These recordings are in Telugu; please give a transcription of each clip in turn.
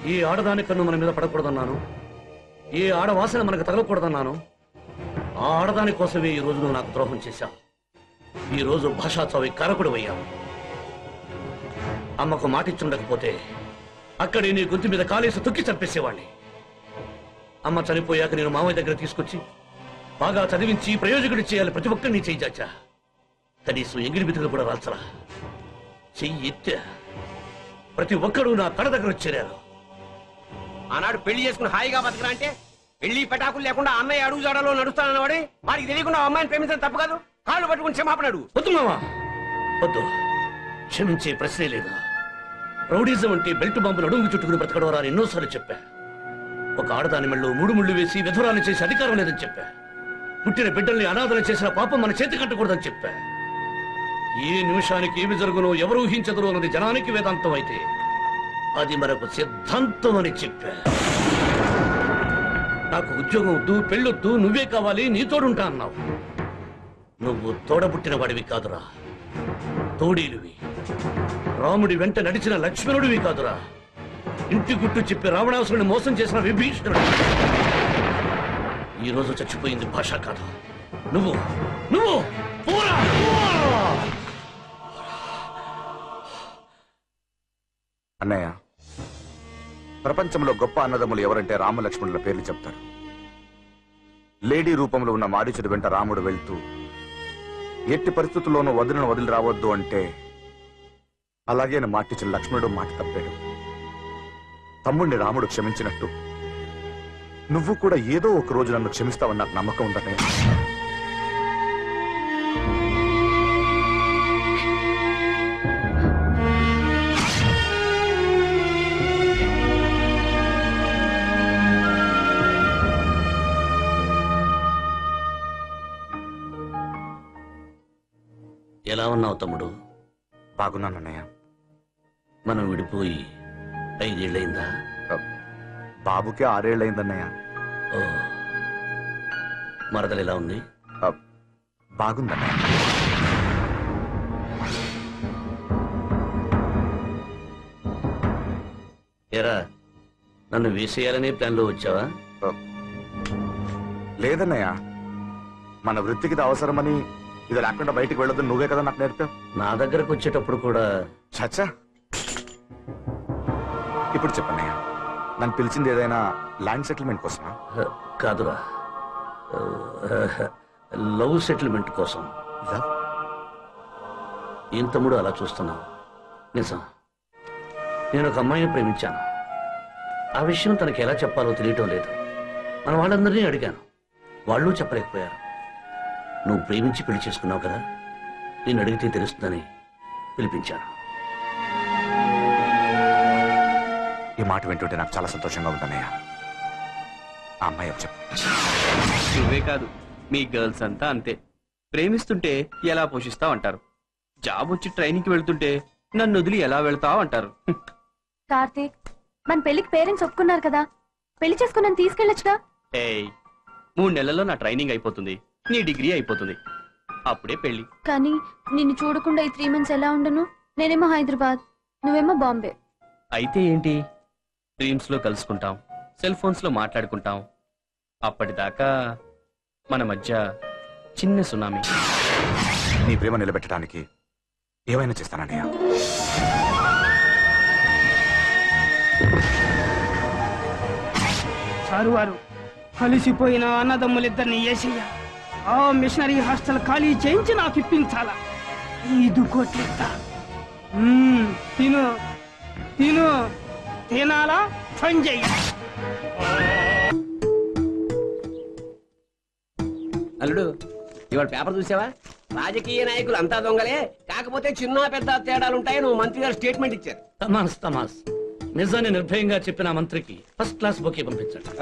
ఈ ఆడదాని కన్ను మన మీద పడకూడదన్నాను ఈ ఆడవాసన మనకు తగలకూడదన్నాను ఆ ఆడదాని కోసమే ఈ రోజు నువ్వు నాకు ద్రోహం చేశావు ఈ రోజు భాషా చవి కారకుడు అయ్యావు అమ్మకు మాటిచ్చుండకపోతే అక్కడే నీ గొంతు మీద కాలేసి తొక్కి చంపేసేవాణ్ణి అమ్మ చనిపోయాక నేను మామయ్య దగ్గర తీసుకొచ్చి బాగా చదివించి ప్రయోజకుడు చేయాలి ప్రతి ఒక్కరిని చేయి చాచా కనీసం ఎంగిలి బితులు కూడా రాల్చరా చెయ్యి ఎత్తా ప్రతి ఒక్కరూ నా కడ దగ్గర చేరారు ఆనాడు పెళ్లి చేసుకుని హాయిగా బతకరా అంటే పెళ్లి పెటాకులు లేకుండా అన్నయ్య అడుగు జాడలో నడుస్తానన్నవాడే వాడికి తెలియకుండా ఆ అమ్మాయిని ప్రేమించడం తప్పు కాదు కాళ్ళు పట్టుకుని క్షమాపణ అడుగు వద్దు మావా వద్దు క్షమించే ప్రశ్నే లేదు రౌడీజం అంటే బెల్ట్ బాంబులు అడుగు చుట్టుకుని బ్రతకడం రా అని ఎన్నోసార్లు చెప్పా ఒక ఆడదాని మెళ్ళు మూడు ముళ్ళు వేసి విధురాలు చేసే అధికారం లేదని చెప్పా పుట్టిన బిడ్డల్ని అనాథలు చేసిన పాపం మన చేతి కట్టకూడదని చెప్పా ఏ నిమిషానికి ఏమి జరుగునో ఎవరు ఊహించదురో అన్నది జనానికి వేదాంతం అయితే అది మనకు సిద్ధాంతం అని చెప్పా నాకు ఉద్యోగం వద్దు పెళ్ళొద్దు నువ్వే కావాలి నీ తోడుంటా అన్నావు నువ్వు తోడబుట్టిన వాడివి కాదురా తోడీలువి రాముడి వెంట నడిచిన లక్ష్మణుడివి కాదురా ఇంటి గుట్టు చెప్పి రావణాసురుని మోసం చేసిన విభీషణుడు ఈ రోజు చచ్చిపోయింది భాష కాదు నువ్వు నువ్వు పోరా, పోరా! అన్నయ్య ప్రపంచంలో గొప్ప అన్నదమ్ములు ఎవరంటే రామలక్ష్మణుల పేర్లు చెప్తారు లేడీ రూపంలో ఉన్న మారీచుడి వెంట రాముడు వెళ్తూ ఎట్టి పరిస్థితుల్లోనూ వదిలిన వదిలి రావద్దు అంటే అలాగే నా మాటిచ్చిన లక్ష్మణుడు మాట తప్పాడు తమ్ముడిని రాముడు క్షమించినట్టు నువ్వు కూడా ఏదో ఒక రోజు నన్ను క్షమిస్తావని నాకు నమ్మకం ఉందన్నయ్య ఎలా ఉన్నావు తమ్ముడు బాగున్నానన్నయ్య మనం విడిపోయి ఐదేళ్ళయిందా బాబుకే ఆరేళ్ళయిందన్నయ్య ఓ మరదలు ఎలా ఉంది బాగుందన్నయ్య ఎరా నన్ను వేసేయాలనే ప్లాన్లో వచ్చావా లేదన్నయ్య మన వృత్తికి ఇది అవసరమని ఇది లేకుండా బయటికి వెళ్ళొద్దు నువ్వే కదా నాకు నేర్పావు నా దగ్గరకు వచ్చేటప్పుడు కూడా చచ్చా ఇప్పుడు చెప్పన్నయ్య నన్ను పిలిచింది ఏదైనా ల్యాండ్ సెటిల్మెంట్ కోసమా హ, కాదురా హ, లవ్ సెటిల్మెంట్ కోసం లవ్ ఏం తమ్ముడు అలా చూస్తున్నావు నిజం నేను ఒక అమ్మాయిని ప్రేమించాను ఆ విషయం తనకి ఎలా చెప్పాలో తెలియటం లేదు మన వాళ్ళందరినీ అడిగాను వాళ్ళు చెప్పలేకపోయారు నువ్వు ప్రేమించి పెళ్లి చేసుకున్నావు కదా నేను అడిగితే తెలుస్తుందని పిలిపించాను ఈ మాట వింటుంటే నాకు చాలా సంతోషంగా ఉందన్నయ్య ఆ అమ్మాయి చెప్పు నువ్వే కాదు మీ గర్ల్స్ అంతా అంతే ప్రేమిస్తుంటే ఎలా పోషిస్తావు అంటారు జాబ్ వచ్చి ట్రైనింగ్ వెళ్తుంటే నన్ను వదిలి ఎలా వెళ్తావు అంటారు హ్మ్. కార్తీక్ మన పెళ్లికి పేరెంట్స్ ఒప్పుకున్నారు కదా పెళ్లి చేసుకుని తీసుకెళ్ళొచ్చుగా ఏయ్ మూడు నెలల్లో నా ట్రైనింగ్ అయిపోతుంది నీ డిగ్రీ అయిపోతుంది అప్పుడే పెళ్లి కానీ నిన్ను చూడకుండా ఈ త్రీ మంత్స్ ఎలా ఉండను నేనేమో హైదరాబాద్ నువ్వేమో బాంబే అయితే ఏంటి డ్రీమ్స్ లో కలుసుకుంటాం సెల్ ఫోన్స్ లో మాట్లాడుకుంటాం అప్పటిదాకా మన మధ్య చిన్న సునామీ నీ ప్రేమ నిలబెట్టడానికి ఏమైనా చేస్తానన్నయ్య సారు వారు కలిసిపోయిన అన్నదమ్ములిద్దరిని ఏసయ్య ఆ మిషనరీ హాస్టల్ ఖాళీ చేయించి నాకు ఇప్పించాలా ఐదు కోట్లు ఇస్తా మ్మ్, తిను తిను తినాలా పని చెయ్యి అల్లుడు ఇవాళ పేపర్ చూసావా రాజకీయ నాయకులు అంతా దొంగలే కాకపోతే చిన్న పెద్ద తేడాలుంటాయి నువ్వు మంత్రి గారు స్టేట్మెంట్ ఇచ్చారు తమాస్ తమాస్ నిజాన్ని నిర్భయంగా చెప్పిన ఆ మంత్రికి ఫస్ట్ క్లాస్ బొకే పంపించండి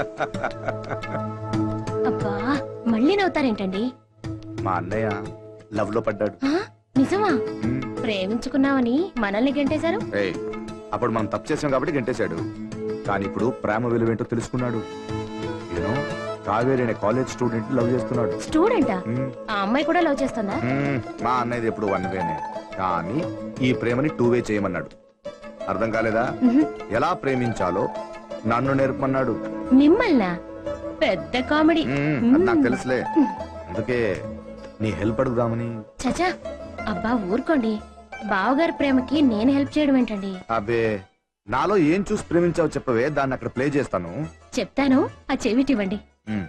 అబ్బా మళ్ళీ నవ్వుతారేంటండి మా అన్నయ్య లవ్ లో పడ్డాడు ఆ, నిజమా ప్రేమించుకున్నావని మనల్ని గెంటేశారు ఏయ్ అప్పుడు మనం తప్పు చేసాం కాబట్టి గంటేశాడు కానీ ఇప్పుడు ప్రేమ విలువేంటో తెలుసుకున్నాడు యూనో కావేరి అనే కాలేజ్ స్టూడెంట్ లవ్ చేస్తున్నాడు స్టూడెంటా మ్మ్. ఆ అమ్మాయి కూడా లవ్ చేస్తుందా మ్మ్. మా అన్నయ్యది ఎప్పుడు వన్ వేనే కానీ ఈ ప్రేమని టూ వే చేయమన్నాడు అర్థం కాలేదా ఎలా ప్రేమించాలో నన్ను నేర్పమన్నాడు మిమ్మల్నా పెద్ద కామెడీ మ్మ్, అది నాకు తెలుసులే అందుకే నీ హెల్ప్ అడుగుదామని చచా అబ్బా ఊరుకోండి బావగారి ప్రేమకి నేను హెల్ప్ చేయడం ఏంటండి అబ్బే నాలో ఏం చూసి ప్రేమించావు చెప్పవే దాన్ని అక్కడ ప్లే చేస్తాను చెప్తాను ఆ చెవిటివ్వండి మ్మ్.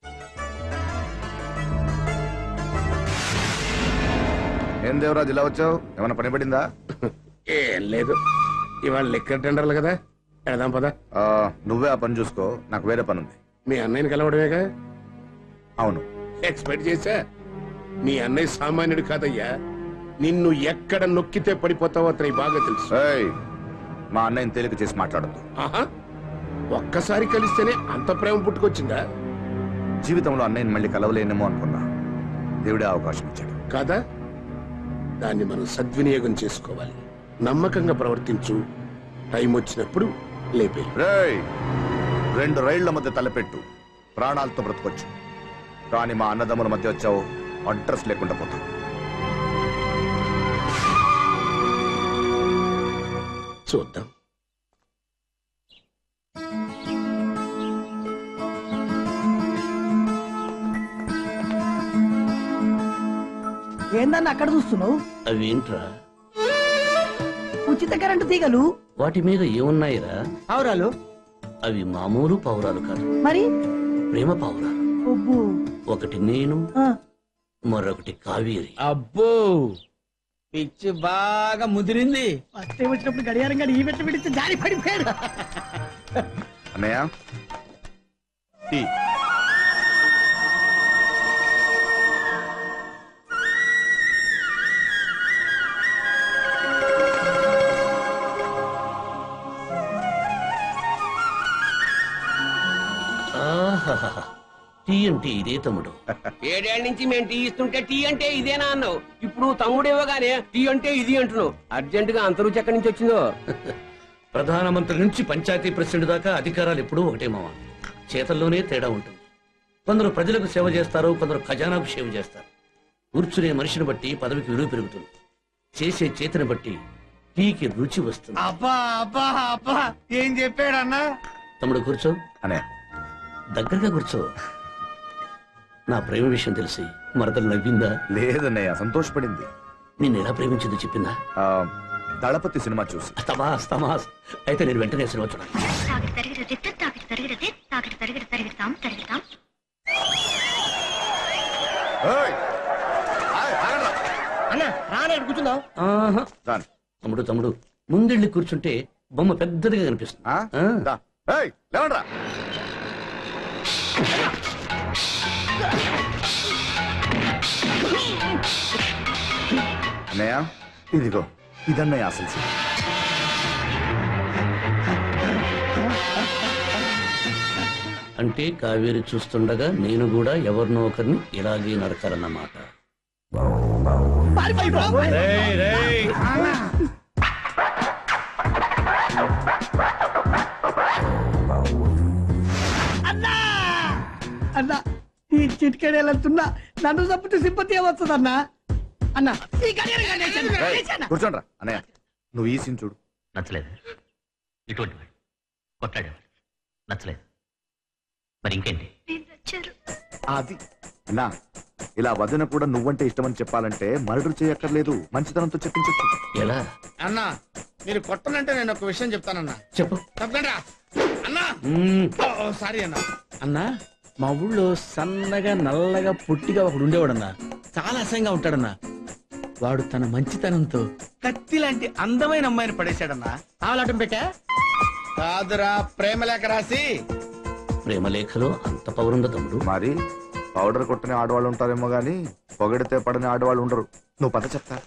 ఏం దేవరాజ్ ఇలా వచ్చావు ఏమైనా పని పడిందా ఏం లేదు ఇవాళ లెక్కర్ టెండర్లు కదా వెళదాం పదా ఆ, నువ్వే ఆ పని చూసుకో నాకు వేరే పని ఉంది మీ అన్నయ్యని కలవడమేగా అవును ఎక్స్పెక్ట్ చేశా మీ అన్నయ్య సామాన్యుడు కాదయ్యా నిన్ను ఎక్కడ నొక్కితే పడిపోతావో అతనికి బాగా తెలుసు ఏయ్, మా అన్నయ్యని తేలిక చేసి మాట్లాడద్దు ఆహా ఒక్కసారి కలిస్తేనే అంత ప్రేమ పుట్టుకొచ్చిందా జీవితంలో అన్నయ్యని మళ్ళీ కలవలేనేమో అనుకున్నా దేవుడే అవకాశం ఇచ్చాడు కాదా దాన్ని మనం సద్వినియోగం చేసుకోవాలి నమ్మకంగా ప్రవర్తించు టైం వచ్చినప్పుడు లేపే రేయ్ రెండు రైళ్ల మధ్య తలపెట్టు ప్రాణాలతో బ్రతకొచ్చు కానీ మా అన్నదమ్ముల మధ్య వచ్చావు అడ్రస్ లేకుండా పోతావు చూద్దాం ఏందన్న అక్కడ చూస్తున్నావు అవేంట్రా ఉచిత కరెంటు తీగలు వాటి మీద ఏమున్నాయిరా అవురాలు అవి మామూలు పావురాలు కాదు మరి ప్రేమ పావురాలు ఒబ్బు ఒకటి నేను ఆ, మరొకటి కావేరి అబ్బో పిచ్చి బాగా ముదిరింది ఫస్ట్ టైం వచ్చినప్పుడు గడియారం గడి ఈ పెట్టి పిడిస్తే జారి పడిపోయాడు అన్నయ్య టీ ఆహాహాహా. టీ అంటే ఇదే తమ్ముడు ఏడేళ్ల నుంచి మేము టీ ఇస్తుంటే టీ అంటే ఇదేనా అన్నావు ఇప్పుడు తమ్ముడేవోగానే టీ అంటే ఇది అంటున్నావు అర్జెంట్ గా అంతరుచి ఎక్కడి నుంచి వచ్చిందో ప్రధానమంత్రి నుంచి పంచాయతీ ప్రెసిడెంట్ దాకా అధికారాలు ఎప్పుడూ ఒకటే మామ చేతల్లోనే తేడా ఉంటుంది కొందరు ప్రజలకు సేవ చేస్తారు కొందరు ఖజానాకు సేవ చేస్తారు కూర్చునే మనిషిని బట్టి పదవికి విలువ పెరుగుతుంది చేసే చేతిని బట్టి టీకి రుచి వస్తుంది అబ్బా అబ్బా అబ్బా ఏం చెప్పాడన్నా తమ్ముడు కూర్చో అన్నయ్య దగ్గరగా కూర్చో నా ప్రేమ విషయం తెలిసి మరదలు నవ్విందా లేదన్నయ్య సంతోషపడింది నిన్ను ఎలా ప్రేమించిందో చెప్పిందా ఆ, దళపతి సినిమా చూసి తమాస్ తమాస్ అయితే నేను వెంటనే సినిమా చూడాలి ఏయ్! ఆయ్, ఆగండ్రా. అన్న రానే కూర్చుందాం ఆహా. రాను. తమ్ముడు తమ్ముడు ముందెళ్ళి కూర్చుంటే బొమ్మ పెద్దదిగా కనిపిస్తుంది ఆ? ఆ. దా. ఏయ్, లేవండ్రా. అన్నయ్య ఇదిగో ఇదన్నయ్య అసలు సీన్. అంటే కావేరి చూస్తుండగా నేను కూడా ఎవరినో ఒకరిని ఇలాగే నరకాలన్నమాట రేయ్, రేయ్. అన్నా అన్న ఈ చిటికెడేళ్తున్నా నన్ను చంపితే సింపతి వస్తుందన్నా అన్న ఈ గడియారం గడియేశాను, ఏయ్, గడియేశాను. కూర్చోండ్రా అన్నయ్య నువ్వు ఈ సీన్ చూడు నచ్చలేదు ఇటువంటి వాడు కొట్లాడేవాడు నచ్చలేదు మరి ఇంకేంటి అది అన్నా ఇలా వదిన కూడా నువ్వంటే ఇష్టమని చెప్పాలంటే మర్డర్ చేయక్కర్లేదు మంచితనంతో చెప్పించచ్చు ఎలా అన్నా మీరు కొట్టనంటే నేను ఒక విషయం చెప్తానన్నా చెప్పు తప్పకుండా అన్నా మ్మ్. సారీ అన్నా అన్నా మా ఊళ్ళో సన్నగా నల్లగా పొట్టిగా ఒకడు ఉండేవాడన్నా చాలా అసహ్యంగా ఉంటాడన్నా వాడు తన మంచితనంతో కత్తి లాంటి అందమైన అమ్మాయిని పడేశాడన్నా ఆలాటం పెట్టా కాదురా ప్రేమ లేఖ రాసి ప్రేమ లేఖలో అంత పౌరుంద తమ్ముడు మరి పౌడర్ కొట్టని ఆడవాళ్ళు ఉంటారేమో గాని పొగడితే పడని ఆడవాళ్ళు ఉండరు నువ్వు పద చెప్తా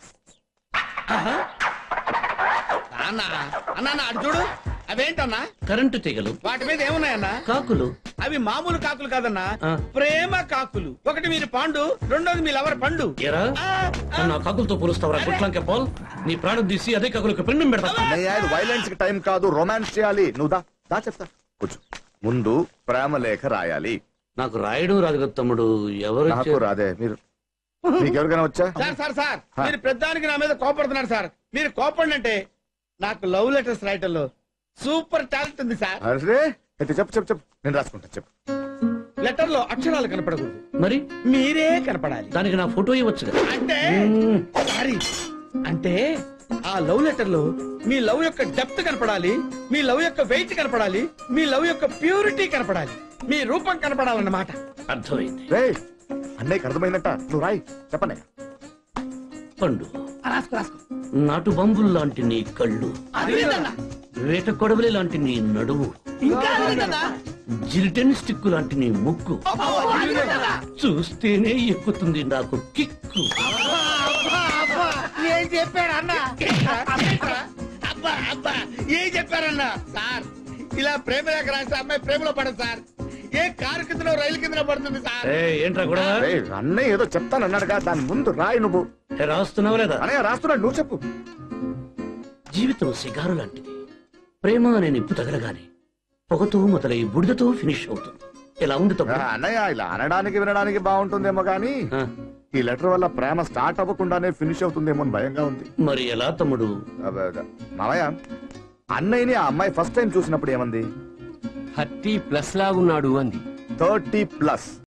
అన్నా అన్నా అన్నా, అటు చూడు అవేంటన్నా కరెంటు తీగలు వాటి మీద ఏమున్నాయన్నా కాకులు అవి మామూలు కాకులు కాదన్నా ఆ. ప్రేమ కాకులు ఒకటి మీరు పాండు రెండోది మీ లవర్ పండు ఎరా ఆ, ఆ. నా కాకులతో పోలుస్తావరా గుట్లంకే పాల్ నీ ప్రాణం తీసి అదే కాకులకు పెండం పెడతా అన్నయ్య ఇది వైలెన్స్ కి టైం కాదు రొమాన్స్ చేయాలి నువ్వు దా దా చెప్తా కూర్చో ముందు ప్రేమ లేఖ రాయాలి నాకు రాయడం రాదు కదా తమ్ముడు ఎవరు నాకు చే- రాదే మీరు మీకు ఎవరికైనా వచ్చా సార్ సార్ సార్ హా. మీరు పెద్దానికి నా మీద కోపడుతున్నారు సార్ మీరు కోపడండి అంటే నాకు లవ్ లెటర్స్ రాయటంలో సూపర్ టాలెంట్ ఉంది సార్ అరే అయితే చెప్పు చెప్పు చెప్పు నేను రాసుకుంటా చెప్పు లెటర్ లో అక్షరాలు కనపడకూడదు మరి మీరే కనపడాలి దానికి నా ఫోటో ఇవ్వచ్చు కదా అంటే మ్మ్. సారీ అంటే ఆ లవ్ లెటర్ లో మీ లవ్ యొక్క డెప్త్ కనపడాలి మీ లవ్ యొక్క వెయిట్ కనపడాలి మీ లవ్ యొక్క ప్యూరిటీ కనపడాలి మీ రూపం కనపడాలన్నమాట అర్థమైంది రే అన్నయ్యకి అర్థమైందట నువ్వు రాయి చెప్పన్నయ్య పండు రాసుకో రాసుకో నాటు బంబుల్ లాంటి నీ కళ్ళు అదేంటన్నా? వేట కొడవలి లాంటి నీ నడుము ఇంకా అదేంటన్నా? జిలిటెన్ స్టిక్ లాంటి నీ ముక్కు అబ్బో, అదేంటన్నా? చూస్తేనే ఎక్కుతుంది నాకు కిక్కు అబ్బా, అబ్బా, ఏం చెప్పాడు అన్న అబ్బా అబ్బా ఏం చెప్పారన్న సార్ ఇలా ప్రేమ లేఖ రాస్తే అమ్మాయి ప్రేమలో పడదు సార్ ఏ కారు కిందలో రైలు కిందలో పడుతుంది సార్ ఏ ఏంట్రా కూడా రే అన్నయ్య ఏదో చెప్తానన్నాడుగా దాని ముందు రాయి నువ్వు రాస్తున్నావు లేదా అన్నయ్య రాస్తున్నాడు నువ్వు చెప్పు జీవితం సిగారు లాంటిది ప్రేమ అనే నిప్పు తగలగానే పొగతో మొదలై బుడిదతో ఫినిష్ అవుతుంది ఎలా ఉంది ఆ, తమ్ముడు అన్నయ్య ఇలా అనడానికి వినడానికి బాగుంటుందేమో కానీ ఆ, ఈ లెటర్ వల్ల ప్రేమ స్టార్ట్ అవ్వకుండానే ఫినిష్ అవుతుందేమో అని భయంగా ఉంది మరి ఎలా తమ్ముడు అబ్బ, అబ్బ. మావయ్య అన్నయ్యని ఆ అమ్మాయి ఫస్ట్ టైం చూసినప్పుడు ఏమంది థర్టీ ప్లస్ లాగున్నాడు అంది థర్టీ ప్లస్